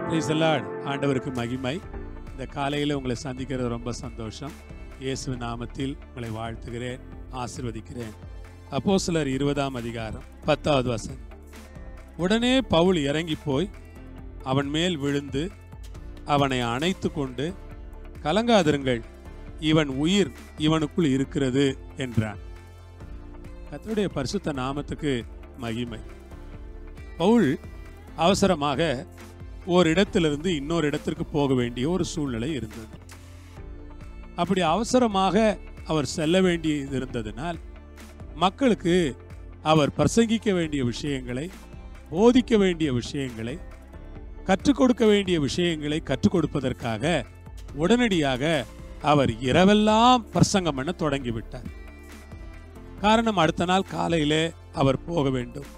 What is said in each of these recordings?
Praise the Lord. ஆண்டவருக்கு மகிமை இந்த காலையில் உங்களை சந்திக்கிறது ரொம்ப சந்தோஷம் இயேசு நாமத்தில் உங்களை வாழ்த்துகிறேன் ஆசிர்வதிக்கிறேன் அப்போஸ்தலர் இருபதாம் அதிகாரம் பத்தாவது வசனம் உடனே பவுல் இறங்கி போய் அவன் மேல் விழுந்து அவனை அணைத்து கொண்டு கலங்காதிருங்கள் இவன் உயிர் இவனுக்குள் இருக்கிறது என்றான் கர்த்தருடைய பரிசுத்த நாமத்துக்கு மகிமை பவுல் அவசரமாக ஒரு இடத்திலிருந்து இன்னொரு இடத்திற்கு போக வேண்டிய ஒரு சூழ்நிலை இருந்தது அப்படி அவசரமாக அவர் செல்ல வேண்டியது இருந்ததினால் மக்களுக்கு அவர் பிரசங்கிக்க வேண்டிய விஷயங்களை போதிக்க வேண்டிய விஷயங்களை கற்றுக் கொடுக்க வேண்டிய விஷயங்களை கற்றுக் கொடுப்பதற்காக உடனடியாக அவர் இரவெல்லாம் பிரசங்கம் பண்ண தொடங்கிவிட்டார் காரணம் அடுத்த நாள் காலையிலே அவர் போக வேண்டும்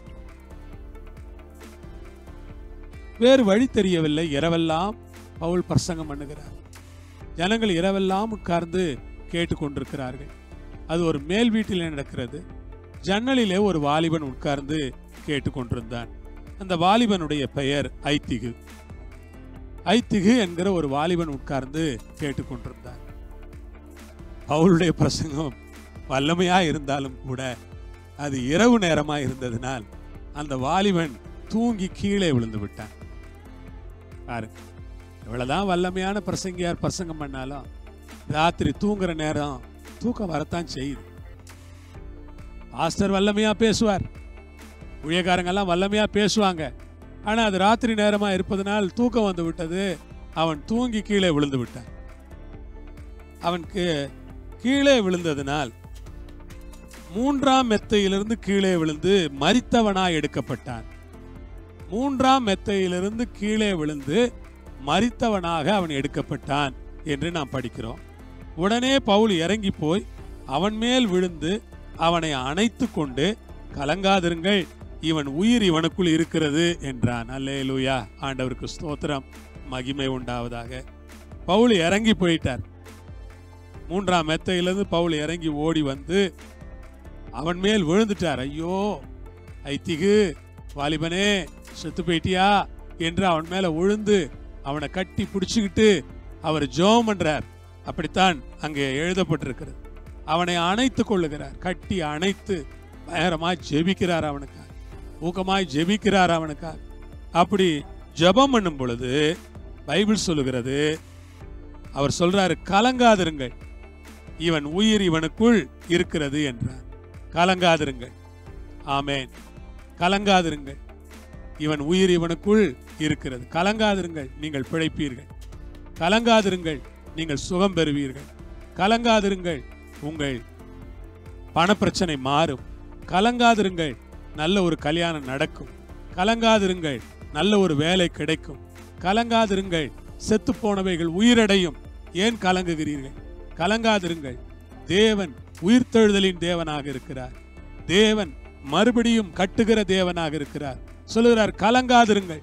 வேறு வழி தெரியவில்லை இரவெல்லாம் பவுல் பிரசங்கம் பண்ணுகிறார் ஜனங்கள் இரவெல்லாம் உட்கார்ந்து கேட்டுக்கொண்டிருக்கிறார்கள் அது ஒரு மேல் வீட்டில் நடக்கிறது ஜன்னலிலே ஒரு வாலிபன் உட்கார்ந்து கேட்டுக்கொண்டிருந்தான் அந்த வாலிபனுடைய பெயர் ஐத்திகு ஐத்திகு என்கிற ஒரு வாலிபன் உட்கார்ந்து கேட்டுக்கொண்டிருந்தான் பவுலுடைய பிரசங்கம் வல்லமையா இருந்தாலும் கூட அது இரவு நேரமா இருந்ததினால் அந்த வாலிபன் தூங்கி கீழே விழுந்து விட்டான் பாருங்க எவ்வளவுதான் வல்லமையான பிரசங்கியார் பிரசங்கம் பண்ணாலும் ராத்திரி தூங்குற நேரம் தூக்கம் வரத்தான் செய்யுது பாஸ்டர் வல்லமையா பேசுவார் ஊழியக்காரங்க எல்லாம் வல்லமையா பேசுவாங்க ஆனா அது ராத்திரி நேரமா இருப்பதனால் தூக்கம் வந்து விட்டது அவன் தூங்கி கீழே விழுந்து விட்டான் அவனுக்கு கீழே விழுந்ததினால் மூன்றாம் மெத்தையிலிருந்து கீழே விழுந்து மரித்தவனாய் எடுக்கப்பட்டான் மூன்றாம் மெத்தையிலிருந்து கீழே விழுந்து மரித்தவனாக அவன் எடுக்கப்பட்டான் என்று நாம் படிக்கிறோம் உடனே பவுல் இறங்கி போய் அவன் மேல் விழுந்து அவனை அணைத்து கொண்டு கலங்காதிருங்கள் இவன் உயிர் இவனுக்குள் இருக்கிறது என்றான் அல்லேலூயா ஆண்டவருக்கு ஸ்தோத்திரம் மகிமை உண்டாவதாக பவுல் இறங்கி போயிட்டார் மூன்றாம் மெத்தையிலிருந்து பவுல் இறங்கி ஓடி வந்து அவன் மேல் விழுந்துட்டார் ஐயோ ஐத்திகு வாலிபனே செத்து போயிட்டியா என்று அவன் மேல விழுந்து அவனை கட்டி பிடிச்சுக்கிட்டு அவர் ஜோம் பண்றார் அப்படித்தான் அங்கே எழுதப்பட்டிருக்கிறது அவனை அணைத்து கொள்ளுகிறார் கட்டி அணைத்து பயங்கரமாய் ஜெபிக்கிறார் அவனுக்காக ஊக்கமாய் ஜெபிக்கிறார் அவனுக்காக அப்படி ஜெபம் பண்ணும் பொழுது பைபிள் சொல்லுகிறது அவர் சொல்றாரு கலங்காதிருங்கள் இவன் உயிர் இவனுக்குள் இருக்கிறது என்றார் கலங்காதிருங்கள் ஆமேன் கலங்காதிருங்கள் இவன் உயிர் இவனுக்குள் இருக்கிறது கலங்காதிருங்கள் நீங்கள் பிழைப்பீர்கள் கலங்காதிருங்கள் நீங்கள் சுகம் பெறுவீர்கள் கலங்காதிருங்கள் உங்கள் பணப்பிரச்சனை மாறும் கலங்காதிருங்கள் நல்ல ஒரு கல்யாணம் நடக்கும் கலங்காதிருங்கள் நல்ல ஒரு வேலை கிடைக்கும் கலங்காதிருங்கள் செத்து போனவைகள் உயிரடையும் ஏன் கலங்குகிறீர்கள் கலங்காதிருங்கள் தேவன் உயிர்த்தெழுதலின் தேவனாக இருக்கிறார் தேவன் மறுபடியும் கட்டுகிற தேவனாக இருக்கிறார் சொல்லுகிறார் கலங்காதிருங்கள்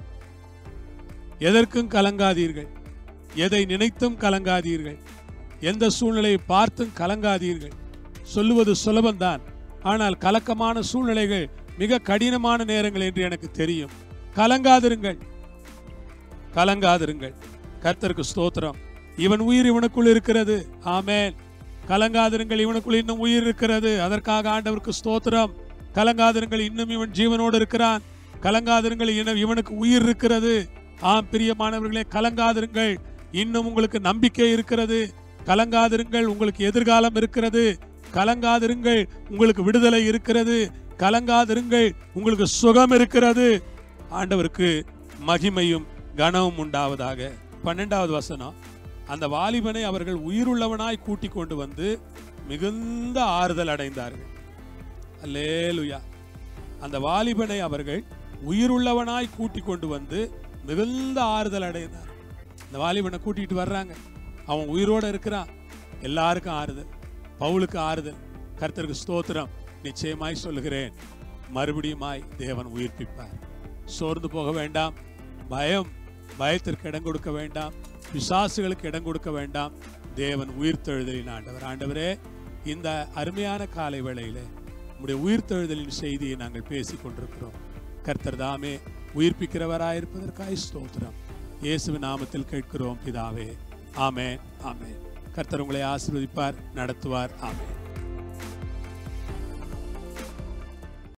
எதற்கும் கலங்காதீர்கள் எதை நினைத்தும் கலங்காதீர்கள் எந்த சூழ்நிலையை பார்த்தும் கலங்காதீர்கள் சொல்லுவது சுலபம்தான் ஆனால் கலக்கமான சூழ்நிலைகள் மிக கடினமான நேரங்கள் என்று எனக்கு தெரியும் கலங்காதிருங்கள் கலங்காதிருங்கள் கர்த்தருக்கு ஸ்தோத்திரம் இவன் உயிர் இவனுக்குள் இருக்கிறது ஆமேன் கலங்காதிருங்கள் இவனுக்குள் இன்னும் உயிர் இருக்கிறது அதற்காக ஆண்டவருக்கு ஸ்தோத்திரம் கலங்காதிருங்கள் இன்னும் இவன் ஜீவனோடு இருக்கிறான் கலங்காதிருங்கள் இன்னும் இவனுக்கு உயிர் இருக்கிறது ஆம் பிரியமானவர்களே கலங்காதிருங்கள் இன்னும் உங்களுக்கு நம்பிக்கை இருக்கிறது கலங்காதிருங்கள் உங்களுக்கு எதிர்காலம் இருக்கிறது கலங்காதிருங்கள் உங்களுக்கு விடுதலை இருக்கிறது கலங்காதிருங்கள் உங்களுக்கு சுகம் இருக்கிறது ஆண்டவருக்கு மகிமையும் கனமும் உண்டாவதாக பன்னெண்டாவது வசனம் அந்த வாலிபனை அவர்கள் உயிருள்ளவனாய் கூட்டிக் கொண்டு வந்து மிகுந்த ஆறுதல் அடைந்தார்கள் அல்லேலுயா அந்த வாலிபனை அவர்கள் உயிருள்ளவனாய் கூட்டிக் கொண்டு வந்து மிகுந்த ஆறுதல் அடைந்தார் இந்த வாலிபனை கூட்டிட்டு வர்றாங்க அவன் உயிரோட இருக்கிறான் எல்லாருக்கும் ஆறுதல் பவுலுக்கு ஆறுதல் கர்த்தருக்கு ஸ்தோத்திரம் நிச்சயமாய் சொல்லுகிறேன் மறுபடியுமாய் தேவன் உயிர்ப்பிப்பார் சோர்ந்து போக வேண்டாம் பயம் பயத்திற்கு இடம் கொடுக்க வேண்டாம் பிசாசுகளுக்கு இடம் கொடுக்க வேண்டாம் தேவன் உயிர்த்தெழுதலின் ஆண்டவர் ஆண்டவரே இந்த அருமையான காலை வேளையிலே உம்முடைய உயிர்த்தெழுதலின் செய்தியை நாங்கள் பேசிக் கொண்டிருக்கிறோம் கர்த்தர் தாமே உயிர்ப்பிக்கிறவராயிருப்பதற்காய் ஸ்தோத்திரம் இயேசுவின் நாமத்தில் கேட்கிறோம் பிதாவே ஆமென் ஆமென் கர்த்தர் உங்களை ஆசீர்வதிப்பார் நடத்துவார் ஆமென்